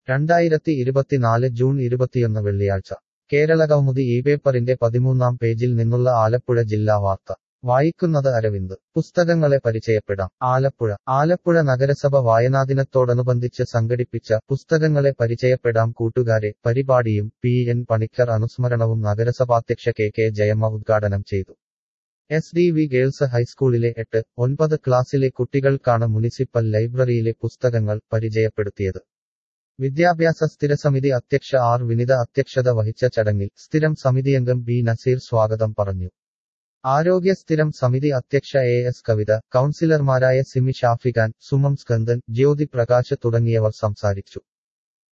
രണ്ടായിരത്തി ഇരുപത്തിനാല് ജൂൺ ഇരുപത്തിയൊന്ന് വെള്ളിയാഴ്ച കേരള കൗമുദി ഈ പേപ്പറിന്റെ പതിമൂന്നാം പേജിൽ നിന്നുള്ള ആലപ്പുഴ ജില്ലാ വാർത്ത വായിക്കുന്നത് അരവിന്ദ് പുസ്തകങ്ങളെ പരിചയപ്പെടാം ആലപ്പുഴ ആലപ്പുഴ നഗരസഭ വായനാദിനത്തോടനുബന്ധിച്ച് സംഘടിപ്പിച്ച പുസ്തകങ്ങളെ പരിചയപ്പെടാം കൂട്ടുകാരെ പരിപാടിയും പി എൻ പണിക്കർ അനുസ്മരണവും നഗരസഭാധ്യക്ഷ കെ കെ ജയമ്മ ഉദ്ഘാടനം ചെയ്തു എസ് ഡി വി ഗേൾസ് ഹൈസ്കൂളിലെ എട്ട് ഒൻപത് ക്ലാസ്സിലെ കുട്ടികൾക്കാണ് മുനിസിപ്പൽ ലൈബ്രറിയിലെ പുസ്തകങ്ങൾ പരിചയപ്പെടുത്തിയത് വിദ്യാഭ്യാസ സ്ഥിരസമിതി അധ്യക്ഷ ആർ വിനിത അധ്യക്ഷത വഹിച്ച ചടങ്ങിൽ സ്ഥിരം സമിതിയംഗം ബി നസീർ സ്വാഗതം പറഞ്ഞു ആരോഗ്യ സ്ഥിരം സമിതി അധ്യക്ഷ എ എസ് കവിത കൗൺസിലർമാരായ സിമി ഷാഫിഖാൻ സുമം സ്കന്ദൻ ജ്യോതി പ്രകാശ് തുടങ്ങിയവർ സംസാരിച്ചു